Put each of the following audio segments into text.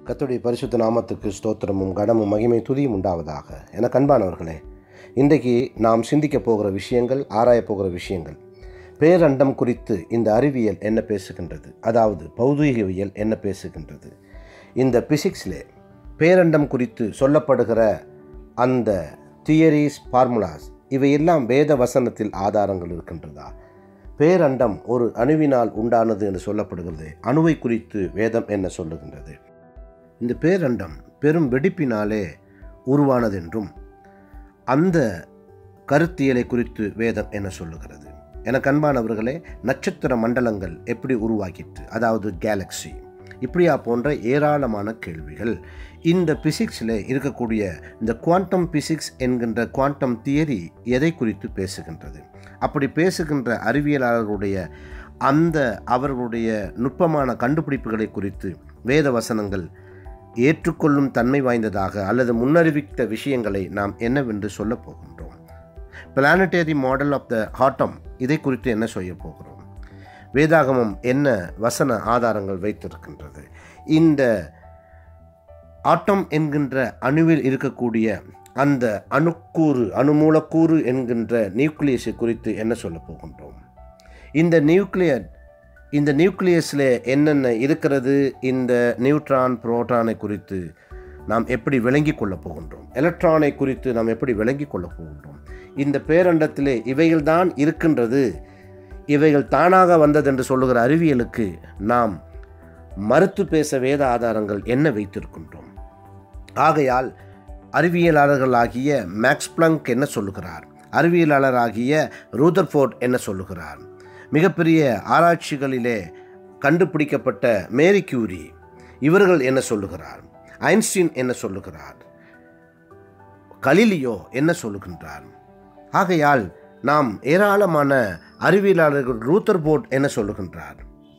கர்த்தருடைய பரிசுத்த நாமத்துக்கு ஸ்தோத்திரமும் கனமும் மகிமை துதியும் உண்டாவதாக என கண்பானவர்களே இன்றைக்கு நாம் சிந்திக்க போகிற விஷயங்கள் ஆராயப் போகிற விஷயங்கள் பேரண்டம் குறித்து இந்த அறிவியல் என்ன பேசுகின்றது அதாவது பௌதீகவியல் என்ன பேசுகின்றது இந்த பிசிக்ஸிலே பேரண்டம் குறித்து சொல்லப்படுகிற அந்த தியரிஸ் ஃபார்முலாஸ் இவையெல்லாம் வேத வசனத்தில் ஆதாரங்கள் இருக்கின்றதா பேரண்டம் ஒரு அணுவினால் உண்டானது என்று சொல்லப்படுகிறது அணுவை குறித்து வேதம் என்ன சொல்லுகின்றது இந்த பேரண்டம் பெரும் வெடிப்பினாலே உருவானதென்றும் அந்த கருத்தியலை குறித்து வேதம் என்ன சொல்லுகிறது எனக்கு அன்பானவர்களே நட்சத்திர மண்டலங்கள் எப்படி உருவாக்கிற்று அதாவது கேலக்ஸி இப்படியா போன்ற ஏராளமான கேள்விகள் இந்த பிசிக்ஸில் இருக்கக்கூடிய இந்த குவாண்டம் பிசிக்ஸ் என்கின்ற குவாண்டம் தியரி எதை குறித்து பேசுகின்றது அப்படி பேசுகின்ற அறிவியலாளர்களுடைய அந்த அவர்களுடைய நுட்பமான கண்டுபிடிப்புகளை குறித்து வேத வசனங்கள் ஏற்றுக்கொள்ளும் தன்மை வாய்ந்ததாக அல்லது முன்னறிவித்த விஷயங்களை நாம் என்னவென்று சொல்லப் போகின்றோம் planetary model of the atom இதை குறித்து என்ன செய்ய போகிறோம் வேதாகமம் என்ன வசன ஆதாரங்கள் வைத்திருக்கின்றது இந்த ஆட்டம் என்கின்ற அணுவில் இருக்கக்கூடிய அந்த அணுக்கூறு அணுமூலக்கூறு என்கின்ற நியூக்ளியஸை குறித்து என்ன சொல்ல போகின்றோம் இந்த நியூக்ளியர் இந்த நியூக்ளியஸில் என்னென்ன இருக்கிறது இந்த நியூட்ரான் புரோட்டானை குறித்து நாம் எப்படி விளங்கி கொள்ளப் போகின்றோம் எலக்ட்ரானை குறித்து நாம் எப்படி விளங்கி கொள்ளப் போகின்றோம் இந்த பேரண்டத்திலே இவைகள்தான் இருக்கின்றது இவைகள் தானாக வந்தது என்று சொல்லுகிற அறிவியலுக்கு நாம் மறுத்து பேச வேத ஆதாரங்கள் என்ன வைத்திருக்கின்றோம் ஆகையால் அறிவியலாளர்களாகிய மேக்ஸ் பிளங்க் என்ன சொல்லுகிறார் அறிவியலாளராகிய ரூதர்ஃபோர்ட் என்ன சொல்லுகிறார் மிகப்பெரிய ஆராய்ச்சிகளிலே கண்டுபிடிக்கப்பட்ட மேரி கியூரி இவர்கள் என்ன சொல்லுகிறார் ஐன்ஸ்டீன் என்ன சொல்லுகிறார் கலிலியோ என்ன சொல்லுகின்றார் ஆகையால் நாம் ஏராளமான அறிவியலாளர்கள் ரூத்தர் போர்ட் என்ன சொல்லுகின்றார்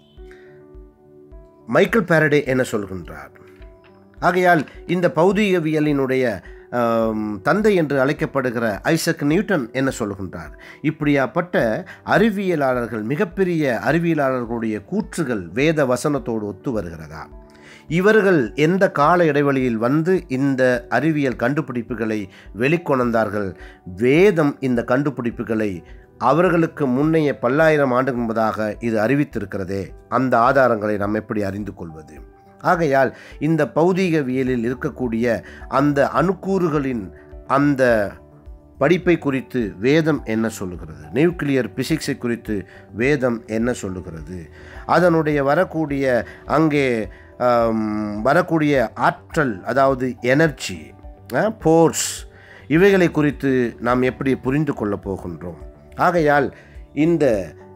மைக்கேல் பாரடே என்ன சொல்கின்றார் ஆகையால் இந்த பௌதிகவியலினுடைய தந்தை என்று அழைக்கப்படுகிற ஐசக் நியூட்டன் என்ன சொல்கின்றார் இப்படியாப்பட்ட அறிவியலாளர்கள் மிகப்பெரிய அறிவியலாளர்களுடைய கூற்றுகள் வேத வசனத்தோடு ஒத்து வருகிறதா இவர்கள் எந்த கால இடைவெளியில் வந்து இந்த அறிவியல் கண்டுபிடிப்புகளை வெளிக்கொணர்ந்தார்கள் வேதம் இந்த கண்டுபிடிப்புகளை அவர்களுக்கு முன்னைய பல்லாயிரம் ஆண்டு முன்பதாக இது அறிவித்திருக்கிறதே அந்த ஆதாரங்களை நாம் எப்படி அறிந்து கொள்வது ஆகையால் இந்த பௌதீகவியலில் இருக்கக்கூடிய அந்த அணுக்கூறுகளின் அந்த படிப்பை குறித்து வேதம் என்ன சொல்லுகிறது நியூக்ளியர் பிசிக்ஸை குறித்து வேதம் என்ன சொல்லுகிறது அதனுடைய வரக்கூடிய அங்கே வரக்கூடிய ஆற்றல் அதாவது எனர்ஜி போர்ஸ் இவைகளை குறித்து நாம் எப்படி புரிந்து கொள்ளப் போகின்றோம் ஆகையால் இந்த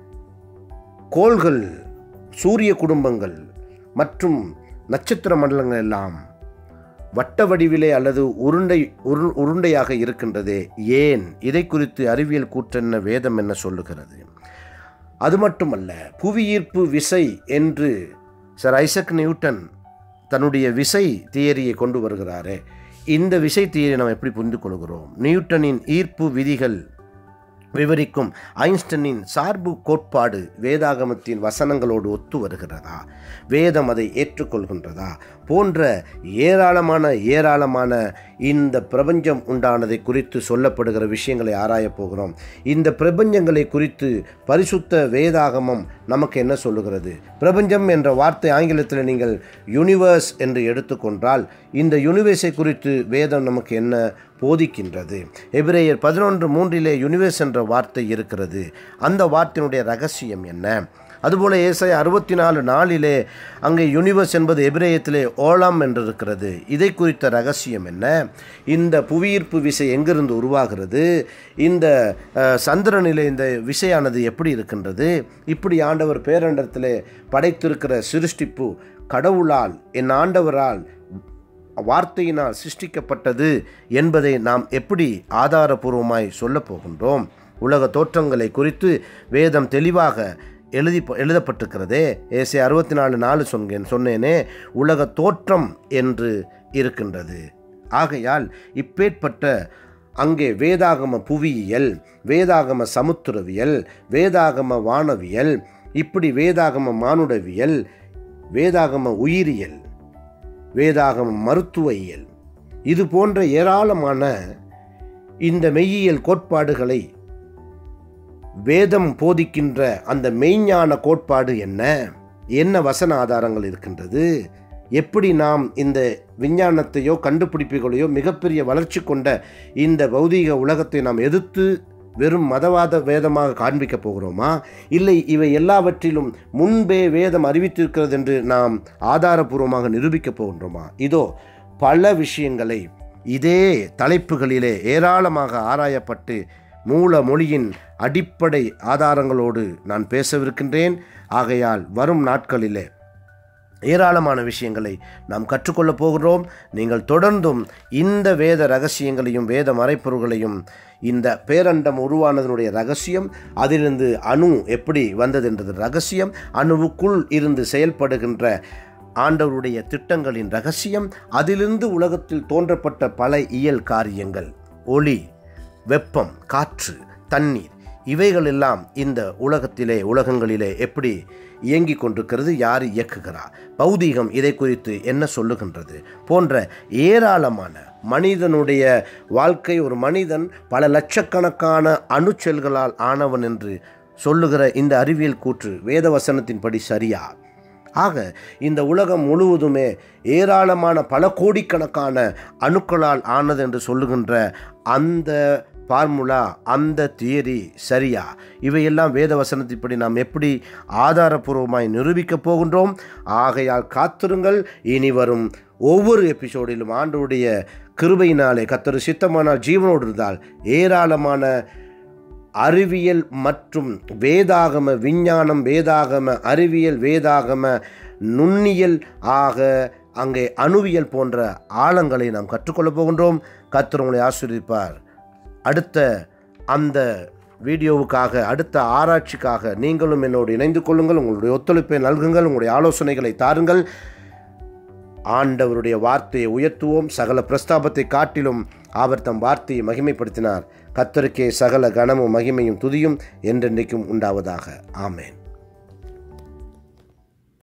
கோள்கள் சூரிய குடும்பங்கள் மற்றும் நட்சத்திர மண்டலங்கள் எல்லாம் வட்ட வடிவிலே அல்லது உருண்டை உரு உருண்டையாக இருக்கின்றதே ஏன் இதை குறித்து அறிவியல் கூற்றென்ன வேதம் என்ன சொல்லுகிறது அது மட்டுமல்ல புவியீர்ப்பு விசை என்று சர் ஐசக் நியூட்டன் தன்னுடைய விசை தியரியை கொண்டு வருகிறாரே இந்த விசை தியரியை நாம் எப்படி புரிந்து கொள்கிறோம் நியூட்டனின் ஈர்ப்பு விதிகள் விவரிக்கும் ஐன்ஸ்டனின் சார்பு கோட்பாடு வேதாகமத்தின் வசனங்களோடு ஒத்து வருகிறதா வேதம் அதை ஏற்றுக்கொள்கின்றதா போன்ற ஏராளமான ஏராளமான இந்த பிரபஞ்சம் உண்டானதை குறித்து சொல்லப்படுகிற விஷயங்களை ஆராயப் போகிறோம் இந்த பிரபஞ்சங்களை குறித்து பரிசுத்த வேதாகமம் நமக்கு என்ன சொல்லுகிறது பிரபஞ்சம் என்ற வார்த்தை ஆங்கிலத்தில் நீங்கள் யூனிவர்ஸ் என்று எடுத்துக்கொண்டால் இந்த யூனிவர்ஸை குறித்து வேதம் நமக்கு என்ன போதிக்கின்றது எபிரேயர் பதினொன்று மூன்றிலே யூனிவர்ஸ் என்ற வார்த்தை இருக்கிறது அந்த வார்த்தையினுடைய ரகசியம் என்ன அதுபோல் ஏசை அறுபத்தி நாலு நாளிலே அங்கே யூனிவர்ஸ் என்பது எபிரேயத்திலே ஓலாம் என்று இருக்கிறது இதை குறித்த ரகசியம் என்ன இந்த புவியீர்ப்பு விசை எங்கிருந்து உருவாகிறது இந்த சந்திரனிலே இந்த விசையானது எப்படி இருக்கின்றது இப்படி ஆண்டவர் பேரண்டத்திலே படைத்திருக்கிற சிருஷ்டிப்பு கடவுளால் என் ஆண்டவரால் வார்த்தையினால் சிருஷ்டிக்கப்பட்டது என்பதை நாம் எப்படி ஆதாரபூர்வமாய் சொல்லப் போகின்றோம் உலக தோற்றங்களை குறித்து வேதம் தெளிவாக எழுதி எழுதப்பட்டிருக்கிறதே ஏசே அறுபத்தி நாலு நாலு சொன்னேன் சொன்னேனே உலக தோற்றம் என்று இருக்கின்றது ஆகையால் இப்பேற்பட்ட அங்கே வேதாகம புவியியல் வேதாகம சமுத்திரவியல் வேதாகம வானவியல் இப்படி வேதாகம மானுடவியல் வேதாகம உயிரியல் வேதாகமம் மருத்துவ இயல் இது போன்ற ஏராளமான இந்த மெய்யியல் கோட்பாடுகளை வேதம் போதிக்கின்ற அந்த மெய்ஞான கோட்பாடு என்ன என்ன வசன ஆதாரங்கள் இருக்கின்றது எப்படி நாம் இந்த விஞ்ஞானத்தையோ கண்டுபிடிப்புகளையோ மிகப்பெரிய வளர்ச்சி கொண்ட இந்த பௌதீக உலகத்தை நாம் எதிர்த்து வெறும் மதவாத வேதமாக காண்பிக்கப் போகிறோமா இல்லை இவை எல்லாவற்றிலும் முன்பே வேதம் அறிவித்திருக்கிறது என்று நாம் ஆதாரபூர்வமாக நிரூபிக்கப் போகின்றோமா இதோ பல விஷயங்களை இதே தலைப்புகளிலே ஏராளமாக ஆராயப்பட்டு மூல மொழியின் அடிப்படை ஆதாரங்களோடு நான் பேசவிருக்கின்றேன் ஆகையால் வரும் நாட்களிலே ஏராளமான விஷயங்களை நாம் கற்றுக்கொள்ளப் போகிறோம் நீங்கள் தொடர்ந்தும் இந்த வேத ரகசியங்களையும் வேத மறைப்பொருள்களையும் இந்த பேரண்டம் உருவானதனுடைய ரகசியம் அதிலிருந்து அணு எப்படி வந்தது என்றது ரகசியம் அணுவுக்குள் இருந்து செயல்படுகின்ற ஆண்டவருடைய திட்டங்களின் ரகசியம் அதிலிருந்து உலகத்தில் தோன்றப்பட்ட பல இயல் காரியங்கள் ஒளி வெப்பம் காற்று தண்ணீர் இவைகள் எல்லாம் இந்த உலகத்திலே உலகங்களிலே எப்படி இயங்கிக் கொண்டிருக்கிறது யார் இயக்குகிறார் பௌதீகம் இதை குறித்து என்ன சொல்லுகின்றது போன்ற ஏராளமான மனிதனுடைய வாழ்க்கை ஒரு மனிதன் பல லட்சக்கணக்கான அணுச்செல்களால் ஆனவன் என்று சொல்லுகிற இந்த அறிவியல் கூற்று வேதவசனத்தின்படி சரியா ஆக இந்த உலகம் முழுவதுமே ஏராளமான பல கோடிக்கணக்கான அணுக்களால் ஆனது என்று சொல்லுகின்ற அந்த ஃபார்முலா அந்த தியரி சரியா இவையெல்லாம் வேத வசனத்தின்படி நாம் எப்படி ஆதாரபூர்வமாய் நிரூபிக்கப் போகின்றோம் ஆகையால் காத்திருங்கள் இனி வரும் ஒவ்வொரு எபிசோடிலும் ஆண்டவருடைய கிருபையினாலே கத்தரு சித்தமானால் ஜீவனோடு இருந்தால் ஏராளமான அறிவியல் மற்றும் வேதாகம விஞ்ஞானம் வேதாகம அறிவியல் வேதாகம நுண்ணியல் ஆக அங்கே அணுவியல் போன்ற ஆழங்களை நாம் கற்றுக்கொள்ளப் போகின்றோம் கத்தர் உங்களை ஆசிரியப்பார் அடுத்த அந்த வீடியோவுக்காக அடுத்த ஆராய்ச்சிக்காக நீங்களும் என்னோடு இணைந்து கொள்ளுங்கள் உங்களுடைய ஒத்துழைப்பை நல்குங்கள் உங்களுடைய ஆலோசனைகளை தாருங்கள் ஆண்டவருடைய வார்த்தையை உயர்த்துவோம் சகல பிரஸ்தாபத்தை காட்டிலும் அவர் தம் வார்த்தையை மகிமைப்படுத்தினார் கத்தருக்கே சகல கனமும் மகிமையும் துதியும் என்றென்றைக்கும் உண்டாவதாக ஆமேன்